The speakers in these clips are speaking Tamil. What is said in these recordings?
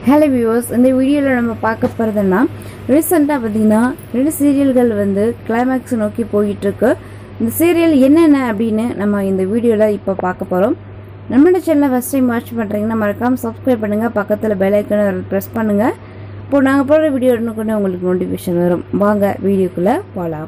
ஹலோ வியூவர்ஸ் இந்த வீடியோவில் நம்ம பார்க்க போகிறதுன்னா ரீசெண்டாக பார்த்தீங்கன்னா ரெண்டு சீரியல்கள் வந்து கிளைமேக்ஸ் நோக்கி போயிட்டு இருக்கு இந்த சீரியல் என்னென்ன அப்படின்னு நம்ம இந்த வீடியோவில் இப்போ பார்க்க போகிறோம் நம்மளோட சேனலை ஃபஸ்ட் டைம் வாட்ச் பண்ணுறீங்கன்னா மறக்காமல் சப்ஸ்கிரைப் பண்ணுங்கள் பக்கத்தில் பெல் ஐக்கனை ப்ரெஸ் பண்ணுங்கள் இப்போ நாங்கள் போடுற வீடியோ இன்னும் உங்களுக்கு நோட்டிஃபிகேஷன் வரும் வாங்க வீடியோக்குள்ளே போகலாம்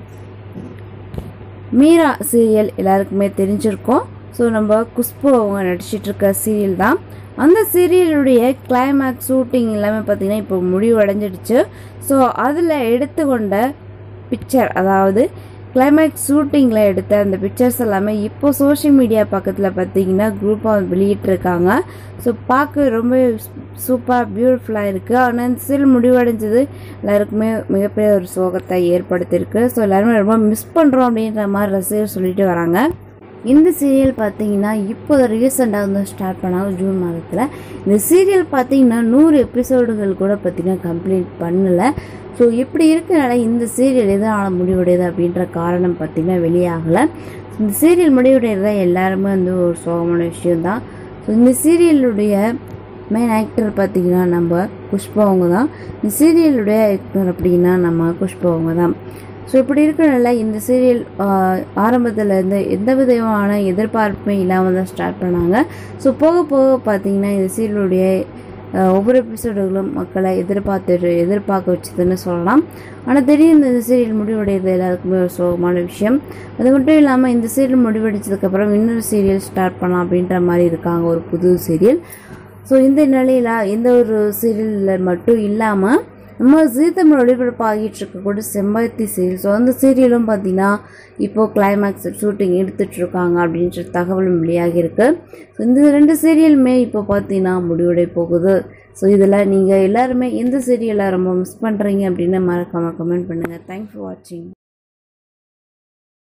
மீரா சீரியல் எல்லாருக்குமே தெரிஞ்சிருக்கும் ஸோ நம்ம குஷ்பு அவங்க நடிச்சிட்டு இருக்க சீரியல் தான் அந்த சீரியலுடைய கிளைமேக்ஸ் ஷூட்டிங் எல்லாமே பார்த்தீங்கன்னா இப்போ முடிவடைஞ்சிடுச்சு ஸோ அதில் எடுத்துக்கொண்ட பிக்சர் அதாவது கிளைமேக்ஸ் ஷூட்டிங்கில் எடுத்த அந்த பிக்சர்ஸ் எல்லாமே இப்போ சோஷியல் மீடியா பக்கத்தில் பார்த்தீங்கன்னா குரூப்பாக வெளியிட்டிருக்காங்க ஸோ பார்க்க ரொம்ப சூப்பராக பியூட்டிஃபுல்லாக இருக்குது ஆனால் இந்த சீரியல் முடிவடைஞ்சது எல்லாருக்குமே மிகப்பெரிய ஒரு சோகத்தை ஏற்படுத்தியிருக்கு ஸோ எல்லாருமே ரொம்ப மிஸ் பண்ணுறோம் அப்படின்ற மாதிரி ரசிகர் சொல்லிட்டு வராங்க இந்த சீரியல் பார்த்தீங்கன்னா இப்போ ரீசெண்டாக வந்து ஸ்டார்ட் பண்ணாங்க ஜூன் மாதத்தில் இந்த சீரியல் பார்த்தீங்கன்னா நூறு எபிசோடுகள் கூட பார்த்தீங்கன்னா கம்ப்ளீட் பண்ணலை ஸோ இப்படி இருக்கனால இந்த சீரியல் எதனால் முடிவுடையது அப்படின்ற காரணம் பார்த்தீங்கன்னா வெளியாகலை இந்த சீரியல் முடிவுடையது எல்லாருமே வந்து ஒரு சோகமான விஷயம்தான் ஸோ இந்த சீரியலுடைய மெயின் ஆக்டர் பார்த்தீங்கன்னா நம்ம குஷ்பா அவங்க தான் இந்த சீரியலுடைய ஆக்டர் அப்படின்னா நம்ம குஷ்பா அவங்க தான் ஸோ இப்படி இருக்கிறனால இந்த சீரியல் ஆரம்பத்தில் இருந்து எந்த விதமான எதிர்பார்ப்புமே இல்லாமல் தான் ஸ்டார்ட் பண்ணாங்க ஸோ போக போக பார்த்தீங்கன்னா இந்த சீரியலுடைய ஒவ்வொரு எபிசோடுகளும் மக்களை எதிர்பார்த்து எதிர்பார்க்க வச்சதுன்னு சொல்லலாம் ஆனால் திடீர்னு இந்த சீரியல் முடிவடைகிறது எல்லாருக்குமே ஒரு சோகமான விஷயம் அது மட்டும் இல்லாமல் இந்த சீரியல் முடிவடைச்சதுக்கப்புறம் இன்னொரு சீரியல் ஸ்டார்ட் பண்ணலாம் அப்படின்ற மாதிரி இருக்காங்க ஒரு புது சீரியல் ஸோ இந்த நிலையில் எந்த ஒரு சீரியலில் மட்டும் இல்லாமல் நம்ம ஜீ தமிழ் ஒளிபரப்பாகிட்டு இருக்கக்கூடிய செம்பருத்தி சீரியல் ஸோ அந்த சீரியலும் பார்த்தீங்கன்னா இப்போது கிளைமேக்ஸ் ஷூட்டிங் எடுத்துகிட்டு இருக்காங்க அப்படின்ற தகவலும் வெளியாகிருக்கு ஸோ இந்த ரெண்டு சீரியலுமே இப்போ பார்த்தீங்கன்னா முடிவடை போகுது ஸோ இதில் நீங்கள் எல்லாருமே எந்த சீரியலை ரொம்ப மிஸ் பண்ணுறீங்க அப்படின்னு மறக்காமல் கமெண்ட் பண்ணுங்கள் தேங்க்ஸ் ஃபார் வாட்சிங்